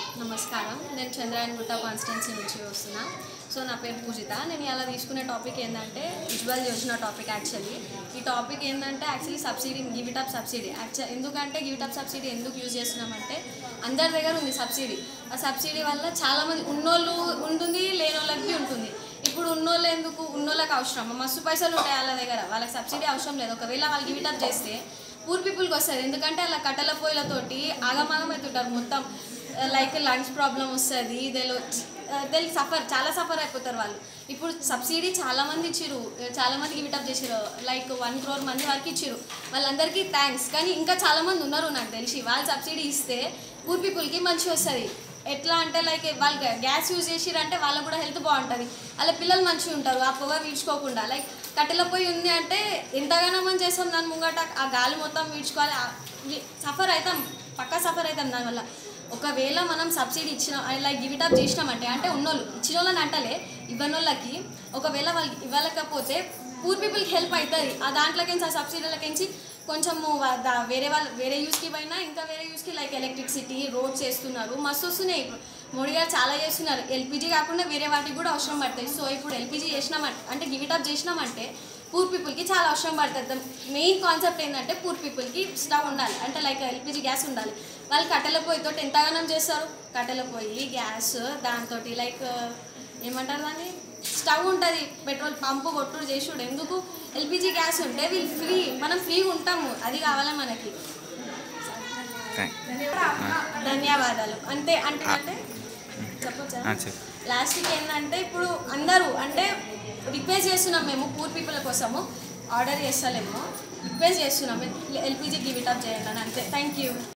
నమస్కారం నేను చంద్రాయన్ గుట్ట కాన్స్టిట్యున్సీ నుంచి వస్తున్నా సో నా పేరు పూజిత నేను ఇలా తీసుకునే టాపిక్ ఏంటంటే ఉజ్వల్ యోజన టాపిక్ యాక్చువల్లీ ఈ టాపిక్ ఏంటంటే actually subsidy give it up subsidy actual ఎందుకంటే గివ్ ఇట్ అప్ సబ్సిడీ ఎందుకు యూజ్ చేస్తున్నామంటే అందరి దగ్గర ఉంది సబ్సిడీ ఆ సబ్సిడీ వల్ల చాలామంది ఉన్నోళ్ళు ఉంటుంది లేనోళ్ళకి ఉంటుంది ఇప్పుడు ఉన్నోళ్ళు ఎందుకు ఉన్నోళ్ళకి అవసరం మస్తు పైసలు ఉంటాయి వాళ్ళ దగ్గర వాళ్ళకి సబ్సిడీ అవసరం లేదు ఒకవేళ వాళ్ళు గివ్ ఇట్ అప్ చేస్తే పూర్ పీపుల్కి వస్తుంది ఎందుకంటే అలా కట్టెల పొయ్యిలతోటి ఆగమాగం అవుతుంటారు మొత్తం లైక్ లంగ్స్ ప్రాబ్లం వస్తుంది ఇదేలో తెలి సఫర్ చాలా సఫర్ అయిపోతారు వాళ్ళు ఇప్పుడు సబ్సిడీ చాలా మంది ఇచ్చిరు చాలా మందికి విటప్ చేసిరు లైక్ వన్ క్రోర్ మంది వరకు ఇచ్చిరు వాళ్ళందరికీ థ్యాంక్స్ కానీ ఇంకా చాలా మంది ఉన్నారు నాకు తెలిసి వాళ్ళు సబ్సిడీ ఇస్తే పూర్ పీపుల్కి మంచి వస్తుంది ఎట్లా అంటే లైక్ వాళ్ళు గ్యాస్ యూజ్ చేసిరంటే వాళ్ళకు కూడా హెల్త్ బాగుంటుంది వాళ్ళ పిల్లలు మంచిగా ఉంటారు ఆ పొగ వీడ్చుకోకుండా లైక్ కట్టెల పొయ్యి ఉంది అంటే ఎంతగానో మనం చేస్తాం దాని ముంగట ఆ గాలి మొత్తం వీడ్చుకోవాలి సఫర్ అవుతాం పక్కా సఫర్ అవుతాం దానివల్ల ఒకవేళ మనం సబ్సిడీ ఇచ్చిన లైక్ గివ్ ఇట్ అప్ చేసినామంటే అంటే ఉన్నోళ్ళు ఇచ్చిన వాళ్ళని అంటలే ఇవ్వని వాళ్ళకి ఒకవేళ వాళ్ళు ఇవ్వలేకపోతే పూర్ పీపుల్కి హెల్ప్ అవుతుంది ఆ దాంట్లోకించి ఆ సబ్సిడీలకించి కొంచెము వా- దా- వేరే వాళ్ళ వేరే యూస్కి పోయినా ఇంకా వేరే యూస్కి లైక్ ఎలక్ట్రిసిటీ రోడ్స్ వేస్తున్నారు మస్తు వస్తున్నాయి ఇప్పుడు మోడీ గారు చాలా చేస్తున్నారు ఎల్పిజి కాకుండా వేరే వాటికి కూడా అవసరం పడతాయి సో ఇప్పుడు ఎల్పిజి చేసినామంటే అంటే గివ్ ఇట్ అప్ చేసినామంటే పూర్ పీపుల్కి చాలా అవసరం పడుతుంది మెయిన్ కాన్సెప్ట్ ఏంటంటే పూర్ పీపుల్కి స్టవ్ ఉండాలి అంటే లైక్ ఎల్పిజి గ్యాస్ ఉండాలి వాళ్ళు కట్టెల పొయ్యితో ఎంతగానం చేస్తారు కట్టెల పొయ్యి గ్యాస్ దాంతో లైక్ ఏమంటారు దాన్ని స్టవ్ ఉంటుంది పెట్రోల్ పంపు కొట్టుడు చేసుడు ఎందుకు ఎల్పిజి గ్యాస్ ఉంటే వీళ్ళు ఫ్రీ మనం ఫ్రీగా ఉంటాము అది కావాలి మనకి థ్యాంక్ ధన్యవాదాలు అంతే అంటే అంటే చెప్పొచ్చా చెప్పు లాస్ట్కి ఏంటంటే ఇప్పుడు అందరూ అంటే రిక్వెస్ట్ చేస్తున్నాం మేము పూర్ పీపుల్ కోసము ఆర్డర్ చేస్తలేము రిక్వెస్ట్ చేస్తున్నాం ఎల్పిజి గివ్ ఇట్ అప్ చేయండి అని అంతే థ్యాంక్ యూ